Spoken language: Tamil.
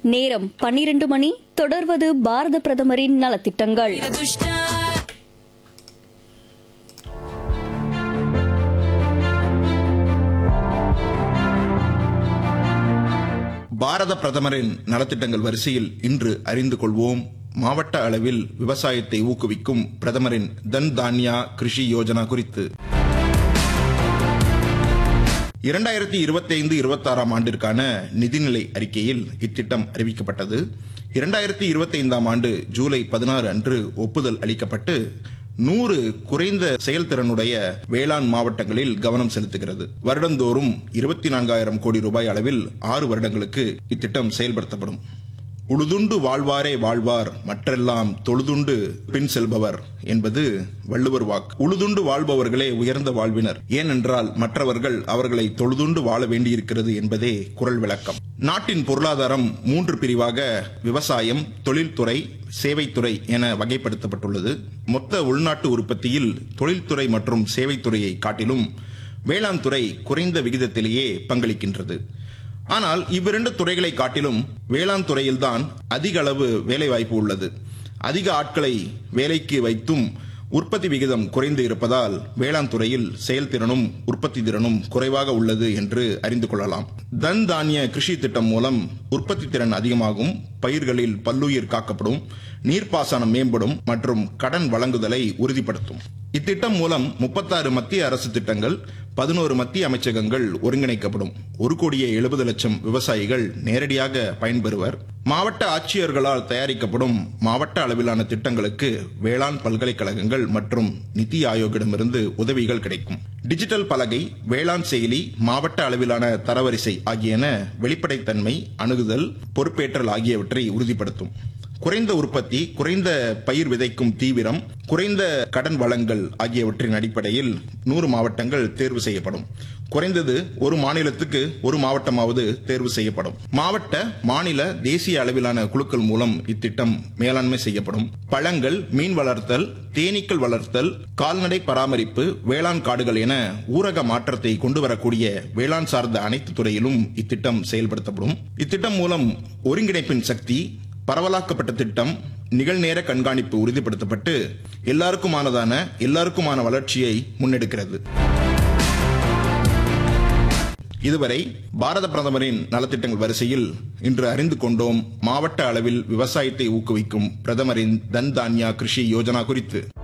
நேரம் பன்னிரண்டு மணி தொடர்வது பாரத பிரதமரின் நலத்திட்டங்கள் பாரத பிரதமரின் நலத்திட்டங்கள் வரிசையில் இன்று அறிந்து கொள்வோம் மாவட்ட அளவில் விவசாயத்தை ஊக்குவிக்கும் பிரதமரின் தன் தான்யா கிருஷி யோஜனா குறித்து இரண்டாயிரத்தி இருபத்தி ஐந்து இருபத்தாறாம் ஆண்டிற்கான நிதிநிலை அறிக்கையில் இத்திட்டம் அறிவிக்கப்பட்டது இரண்டாயிரத்தி இருபத்தி ஐந்தாம் ஆண்டு ஜூலை பதினாறு அன்று ஒப்புதல் அளிக்கப்பட்டு நூறு குறைந்த செயல்திறனுடைய வேளாண் மாவட்டங்களில் கவனம் செலுத்துகிறது வருடந்தோறும் இருபத்தி நான்காயிரம் கோடி ரூபாய் அளவில் ஆறு வருடங்களுக்கு இத்திட்டம் செயல்படுத்தப்படும் உழுதுண்டு வாழ்வாரே வாழ்வார் மற்றெல்லாம் தொழுதுண்டு பின் செல்பவர் என்பது வள்ளுவர் வாக்கு உழுதுண்டு வாழ்பவர்களே உயர்ந்த வாழ்வினர் ஏனென்றால் மற்றவர்கள் அவர்களை தொழுதுண்டு வாழ வேண்டியிருக்கிறது என்பதே குரல் விளக்கம் நாட்டின் பொருளாதாரம் மூன்று பிரிவாக விவசாயம் தொழில்துறை சேவைத்துறை என வகைப்படுத்தப்பட்டுள்ளது மொத்த உள்நாட்டு உற்பத்தியில் தொழில்துறை மற்றும் சேவைத்துறையை காட்டிலும் வேளாண் துறை குறைந்த விகிதத்திலேயே பங்களிக்கின்றது ஆனால் இவ்விரண்டு துறைகளை காட்டிலும் வேளாண் துறையில்தான் அதிக அளவு வேலைவாய்ப்பு உள்ளது அதிக ஆட்களை வேலைக்கு வைத்தும் உற்பத்தி விகிதம் குறைந்து இருப்பதால் வேளாண் துறையில் செயல்திறனும் உற்பத்தி திறனும் குறைவாக உள்ளது என்று அறிந்து கொள்ளலாம் தன் தானிய கிருஷி திட்டம் மூலம் உற்பத்தி திறன் அதிகமாகும் பயிர்களில் பல்லுயிர் காக்கப்படும் நீர்ப்பாசனம் மேம்படும் மற்றும் கடன் வழங்குதலை உறுதிப்படுத்தும் இத்திட்டம் மூலம் முப்பத்தாறு மத்திய அரசு திட்டங்கள் பதினோரு மத்திய அமைச்சகங்கள் ஒருங்கிணைக்கப்படும் ஒரு கோடியே எழுபது லட்சம் விவசாயிகள் நேரடியாக பயன்பெறுவர் மாவட்ட ஆட்சியர்களால் தயாரிக்கப்படும் மாவட்ட அளவிலான திட்டங்களுக்கு வேளாண் பல்கலைக்கழகங்கள் மற்றும் நிதி ஆயோக்கிடமிருந்து உதவிகள் கிடைக்கும் டிஜிட்டல் பலகை வேளாண் செயலி மாவட்ட அளவிலான தரவரிசை ஆகியன வெளிப்படைத்தன்மை அணுகுதல் பொறுப்பேற்றல் ஆகியவற்றை உறுதிப்படுத்தும் குறைந்த உற்பத்தி குறைந்த பயிர் விதைக்கும் தீவிரம் குறைந்த கடன் வளங்கள் ஆகியவற்றின் அடிப்படையில் நூறு மாவட்டங்கள் தேர்வு செய்யப்படும் குறைந்தது ஒரு மாநிலத்துக்கு ஒரு மாவட்டமாவது தேர்வு செய்யப்படும் மாவட்ட மாநில தேசிய அளவிலான குழுக்கள் மூலம் இத்திட்டம் மேலாண்மை செய்யப்படும் பழங்கள் மீன் வளர்த்தல் தேனீக்கள் வளர்த்தல் கால்நடை பராமரிப்பு வேளாண் காடுகள் என ஊரக மாற்றத்தை கொண்டு வரக்கூடிய வேளாண் சார்ந்த அனைத்து துறையிலும் இத்திட்டம் செயல்படுத்தப்படும் இத்திட்டம் மூலம் ஒருங்கிணைப்பின் சக்தி பரவலாக்கப்பட்ட திட்டம் நிகழ்நேர கண்காணிப்பு உறுதிப்படுத்தப்பட்டு எல்லாருக்குமானதான எல்லாருக்குமான வளர்ச்சியை முன்னெடுக்கிறது இதுவரை பாரத பிரதமரின் நலத்திட்டங்கள் வரிசையில் இன்று அறிந்து கொண்டோம் மாவட்ட அளவில் விவசாயத்தை ஊக்குவிக்கும் பிரதமரின் தன் தான்யா கிருஷி யோஜனா குறித்து